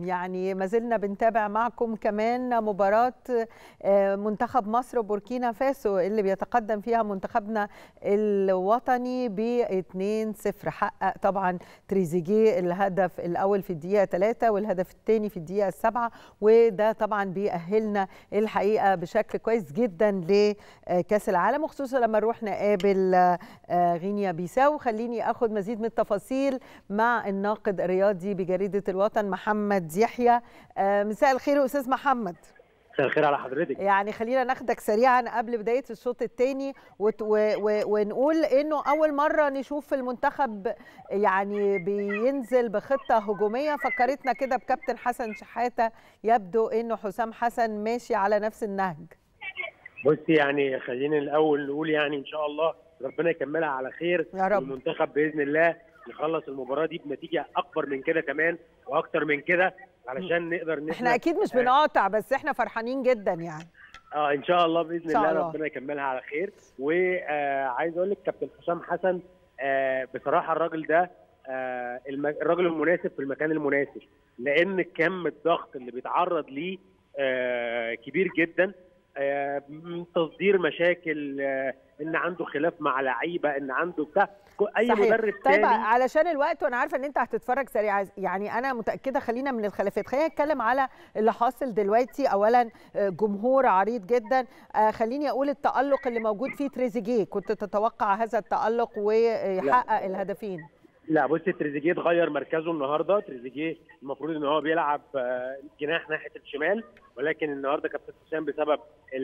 يعني ما زلنا بنتابع معكم كمان مباراة منتخب مصر وبوركينا فاسو اللي بيتقدم فيها منتخبنا الوطني ب 2-0 حقق طبعا تريزيجيه الهدف الأول في الدقيقة 3 والهدف الثاني في الدقيقة 7 وده طبعا بيأهلنا الحقيقة بشكل كويس جدا لكأس العالم وخصوصا لما نروح نقابل غينيا بيساو خليني أخذ مزيد من التفاصيل مع الناقد الرياضي بجريدة الوطن محمد يحيى مساء الخير أستاذ محمد مساء الخير على حضرتك يعني خلينا ناخدك سريعا قبل بدايه الشوط الثاني ونقول انه اول مره نشوف المنتخب يعني بينزل بخطه هجوميه فكرتنا كده بكابتن حسن شحاته يبدو انه حسام حسن ماشي على نفس النهج بصي يعني خلينا الاول نقول يعني ان شاء الله ربنا يكملها على خير يا رب. المنتخب باذن الله يخلص المباراه دي بنتيجه اكبر من كده كمان واكتر من كده علشان نقدر ان احنا اكيد مش بنقاطع بس احنا فرحانين جدا يعني اه ان شاء الله باذن شاء الله, الله. ربنا يكملها على خير وعايز اقول لك كابتن حسام حسن آه بصراحه الراجل ده آه الراجل المناسب في المكان المناسب لان كم الضغط اللي بيتعرض ليه آه كبير جدا آه تصدير مشاكل آه ان عنده خلاف مع لعيبه ان عنده بتاع اي صحيح. مدرب طيب تاني علشان الوقت وانا عارفه ان انت هتتفرج سريع يعني انا متاكده خلينا من الخلافات خلينا نتكلم على اللي حاصل دلوقتي اولا جمهور عريض جدا خليني اقول التالق اللي موجود فيه تريزيجيه كنت تتوقع هذا التالق ويحقق الهدفين لا بصي تريزيجيه اتغير مركزه النهارده تريزيجيه المفروض ان هو بيلعب جناح ناحيه الشمال ولكن النهارده كابتن حسام بسبب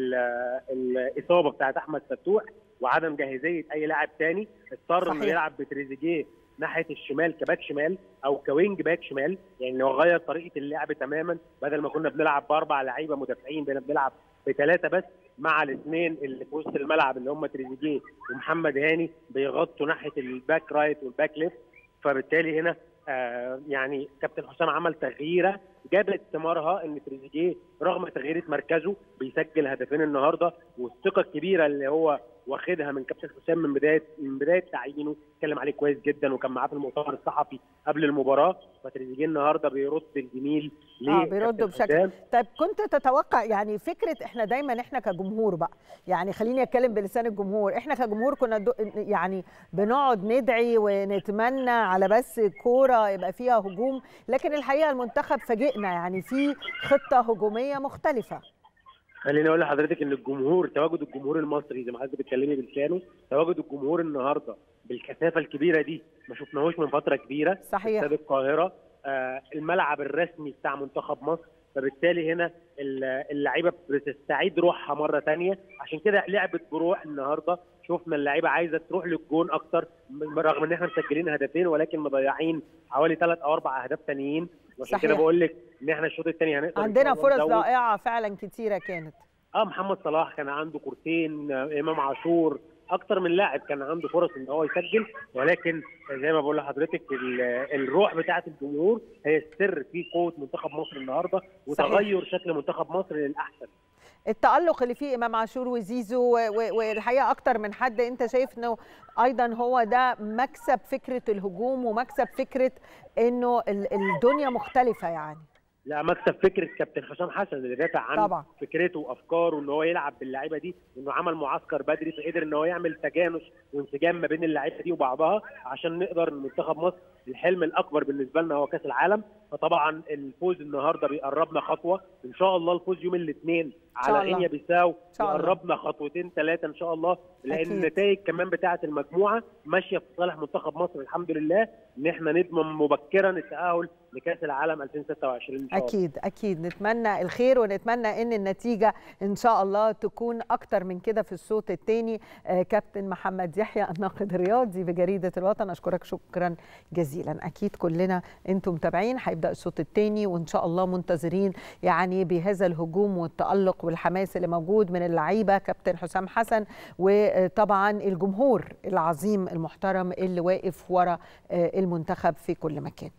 الاصابه بتاعت احمد فتوح وعدم جاهزيه اي لاعب تاني اضطر انه يلعب بتريزيجيه ناحيه الشمال كباك شمال او كوينج باك شمال يعني هو غير طريقه اللعب تماما بدل ما كنا بنلعب باربع لعيبه مدافعين بقينا بنلعب بثلاثه بس مع الاثنين اللي في وسط الملعب اللي هم تريزيجيه ومحمد هاني بيغطوا ناحيه الباك رايت والباك ليفت فبالتالي هنا آه يعني كابتن حسام عمل تغييره جابت ثمارها ان تريزيجيه رغم تغييره مركزه بيسجل هدفين النهارده والثقه الكبيره اللي هو واخدها من كابتن حسام من بدايه من بدايه تعيينه اتكلم عليه كويس جدا وكان معاه في المؤتمر الصحفي قبل المباراه فتريزيجيه النهارده بيرد الجميل اه بيردوا بشكل طيب كنت تتوقع يعني فكره احنا دايما احنا كجمهور بقى يعني خليني اتكلم بلسان الجمهور احنا كجمهور كنا دو يعني بنقعد ندعي ونتمنى على بس كوره يبقى فيها هجوم لكن الحقيقه المنتخب فاجئنا يعني في خطه هجوميه مختلفه خليني اقول لحضرتك ان الجمهور تواجد الجمهور المصري زي ما حضرتك بتكلمي بلسانه تواجد الجمهور النهارده بالكثافه الكبيره دي ما شفناهوش من فتره كبيره صحيح استاد القاهره آه الملعب الرسمي بتاع منتخب مصر فبالتالي هنا اللعيبه بتستعيد روحها مره ثانيه عشان كده لعبت بروح النهارده شفنا اللعيبه عايزه تروح للجون اكتر رغم ان احنا مسجلين هدفين ولكن مضيعين حوالي ثلاث او اربع اهداف ثانيين وعشان كده بقول لك ان احنا الشوط الثاني هنقدر عندنا فرص رائعه فعلا كتيره كانت اه محمد صلاح كان عنده كورتين امام عاشور اكتر من لاعب كان عنده فرص ان هو يسجل ولكن زي ما بقول لحضرتك الروح بتاعه الجمهور هي السر في قوه منتخب مصر النهارده وتغير صحيح. شكل منتخب مصر للاحسن التألق اللي فيه إمام عاشور وزيزو والحقيقة أكتر من حد أنت شايف أنه أيضا هو ده مكسب فكرة الهجوم ومكسب فكرة أنه الدنيا مختلفة يعني لا مكسب فكره كابتن حسام حسن اللي دافع عن طبعا. فكرته وافكاره ان هو يلعب باللعيبه دي انه عمل معسكر بدري فقدر ان هو يعمل تجانس وانسجام ما بين اللعيبه دي وبعضها عشان نقدر منتخب مصر الحلم الاكبر بالنسبه لنا هو كاس العالم فطبعا الفوز النهارده بيقربنا خطوه ان شاء الله الفوز يوم الاثنين على غينيا بيساو يقربنا خطوتين ثلاثه ان شاء الله لان أكيد. النتائج كمان بتاعه المجموعه ماشيه في صالح منتخب مصر الحمد لله ان احنا نضمن مبكرا التاهل لكاس العالم 2026 ان شاء الله اكيد اكيد نتمنى الخير ونتمنى ان النتيجه ان شاء الله تكون اكتر من كده في الصوت الثاني آه كابتن محمد يحيى الناقد الرياضي بجريده الوطن اشكرك شكرا جزيلا اكيد كلنا انتم متابعين هيبدا الصوت الثاني وان شاء الله منتظرين يعني بهذا الهجوم والتالق والحماس اللي موجود من اللعيبه كابتن حسام حسن وطبعا الجمهور العظيم المحترم اللي واقف ورا المنتخب في كل مكان